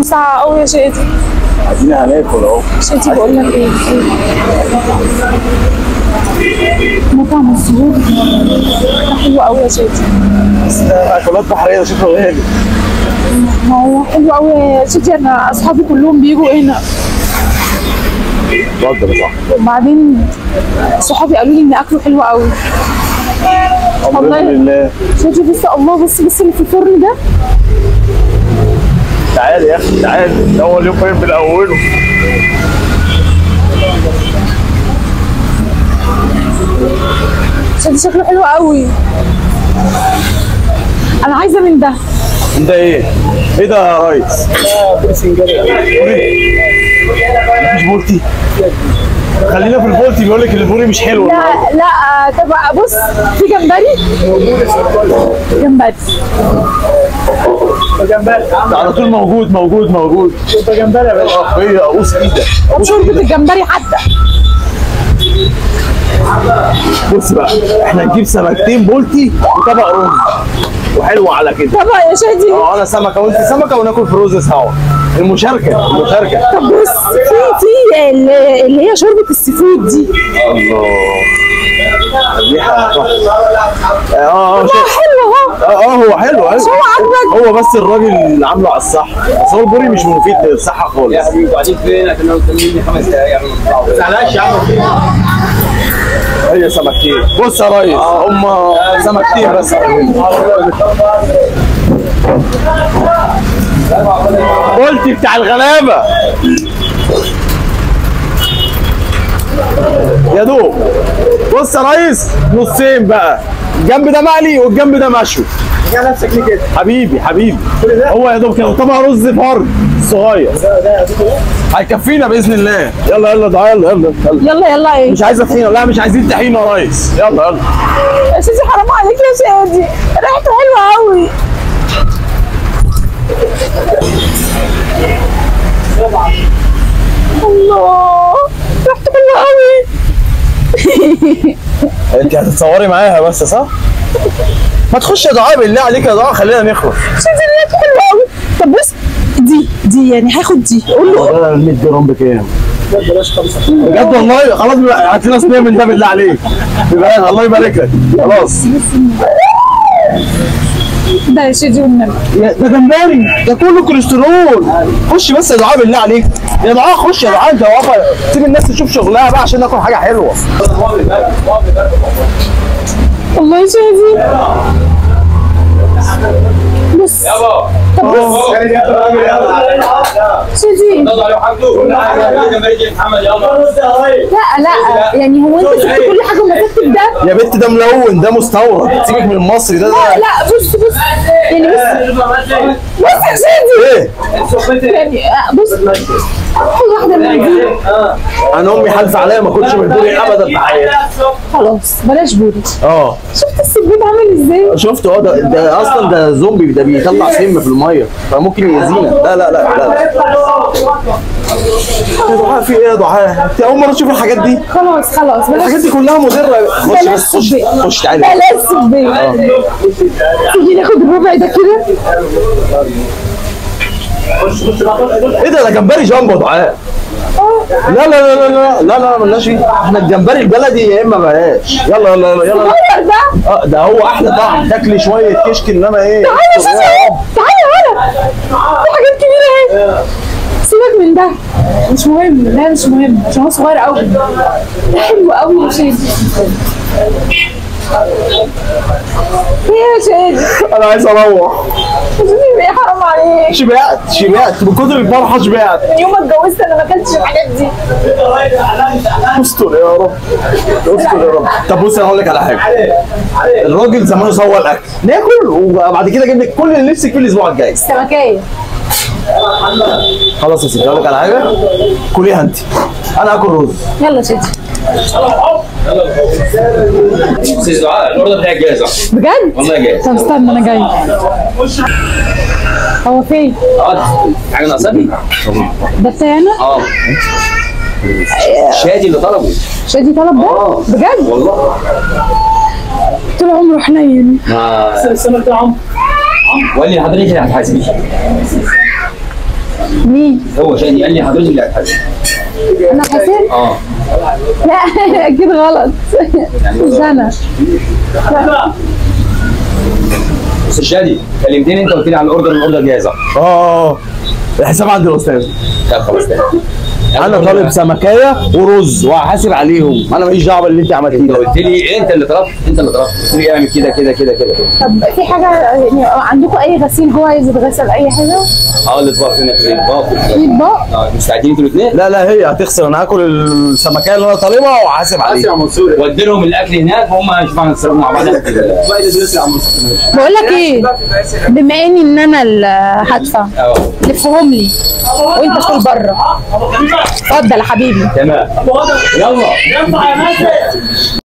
ساعة قوي يا شادي ادينا هناكل اهو شادي بقول لك ايه مطعم الزهور ده حلو قوي يا شادي بس ده اكلات بحريه ده شكله غالي ما هو حلو قوي يا شادي انا اصحابي كلهم بيجوا هنا اتفضل يا صاحبي وبعدين صحابي قالوا لي ان اكله حلو قوي الحمد والله. لله شادي بص الله بص بص اللي في الفرن ده تعالى يا اخي تعالى ده هو اليوم فاهم من اوله شادي شكله حلو قوي انا عايزه من ده انت ايه؟ ايه ده يا ريس؟ مفيش بولتي خلينا في البولتي بيقول لك البوري مش حلو لا لا طب بص في جمبري جمبري ده على طول موجود موجود موجود ده جمبري يا باشا ربيه ابوس ايدك طب شوربه الجمبري حتى بص بقى احنا نجيب سمكتين بولتي وطبق رز وحلو على كده طب يا شادي اه انا سمكه وانت سمكه وناكل في رز سوا المشاركه المشاركه طب بص في في اللي اللي هي شوربه السي فود دي الله الريحه تحفة. اه اه اه شوف. حلو اهو اه اه هو حلو حلو بس هو عاجبك هو بس الراجل اللي عامله على الصح بس هو البوري مش مفيد للصحه خالص يا حبيبي وبعدين فين كنا مستنيني خمس دقايق قبل ما نطلع ما تزعلش يا عم هي سمكتين بص يا ريس هم سمكتين بس قلت بتاع الغلابه يا دوب بص يا ريس نصين بقى الجنب ده مقلي والجنب ده مشوي يا نفسك ليه كده حبيبي حبيبي هو يا دوب كده طبق رز فرد صغير هيكفينا باذن الله يلا يلا ده يلا يلا يلا يلا يلا ايه مش عايزه طحينه لا مش عايزين طحينه يا ريس يلا يلا يا شادي حرام عليك يا شادي ريحته حلوه قوي الله ريحته حلوه قوي انت هتتصوري معاها بس صح؟ ما تخش يا دعاء بالله عليك يا دعاء خلينا نخلص شادي ريحته حلوه قوي طب بص دي دي يعني هاخد دي قول له ده ال 100 جرام بكام؟ بجد والله خلاص بقى هات لنا صينيه من ده بالله عليك يبقى الله يبارك لك خلاص ده يا شادي والنبي يا- ده جمبري ده كله كوليسترول خش بس يا دعاء بالله عليك يا دعاء خش يا دعاء انت واقفه سيب الناس تشوف شغلها بقى عشان ناكل حاجه حلوه والله يا شادي بص طب بص شادي لا لا يعني هو انت سبت كل حاجه ومسكت بده يا بنت ده ملون ده مستورد سيبك من المصري ده لا ده لا بص بص يعني بص بص يا شادي ايه يعني آه، بص خد واحده من دي انا امي حالفه عليا ما كنتش من البوري ابدا في حياتي خلاص بلاش بوري اه شفت السبيب عامل ازاي شفت اه ده, ده اصلا ده زومبي ده بيطلع سم في الميه فممكن يأذينا لا لا لا لا, لا. يا دعاء في ايه يا دعاء؟ انت اول مره تشوف الحاجات دي خلاص خلاص الحاجات بلاش دي كلها مضره خش بلاش بس خش سبيب خش تعالى بلاش سبيب تيجي ناخد الربع ده كده ايه ده ده جمبري جامبو يا دعاء لا لا لا لا لا لا لا مالناش فيه احنا الجمبري البلدي يا اما بلاش يلا يلا يلا يلا الصغير ده اه ده هو احلى طعم تاكلي شويه كشك انما ايه تعالى يا شاشة تعالى هنا في حاجات كبيرة اهي سيبك من ده مش مهم ده مش مهم عشان هو صغير قوي ده حلو قوي يا شادي ايه يا شادي انا عايز اروح شادي ايه حرام عليك شبعت شبعت من كتر الفرحه شبعت من يوم ما اتجوزت انا ما اكلتش الحاجات دي استر يا رب استر يا رب طب بص انا هقول لك على حاجه الراجل زمانه سوى الاكل ناكل وبعد كده اجيب لك كل اللي نفسك فيه الاسبوع الجاي سمكية خلاص يا ستي هقول لك على حاجه كليها انت انا اكل رز يلا يا شادي استاذ دعاء الاوردر بتاعك جاهز أهو. بجد؟ والله جاهز طب استنى انا جاي هو فين؟ اه حاجه ناقصاكي؟ ده بتاعي انا؟ اه شادي اللي طلبه شادي طلب ده؟ اه بجد؟ والله طول عمره حنين ما وقال لي حضرتك اللي هتحاسبي مين؟ هو شادي قال لي حضرتك اللي هتحاسب انا حسين؟ اه لا اكيد غلط مش انا بس شادي كلمتني انت قلت لي على الاوردر الاوردر جاهزه اه اه الحساب عند الاستاذ طب خلاص تمام انا طالب سمكيه ورز وهحاسب عليهم انا ماليش دعوه باللي انت عملتيه انت ده قلت لي انت اللي طلبت انت اللي طلبت قلت لي اعمل كده كده كده كده طب في حاجه يعني عندكم اي غسيل جوه عايز يتغسل اي حاجه؟ اه الاطباق هنا في الاطباق في اطباق؟ اه مستعدين انتوا الاثنين لا لا هي هتخسر انا هاكل السمكيه اللي انا طالبها وهحاسب عليها منصور ودي لهم الاكل هناك وهم يشوفوا هنتصرفوا مع بعض بقول لك ايه بما اني ان انا اللي هدفع اه لفهم لي وانت كل بره اتفضل يا حبيبي تمام يلا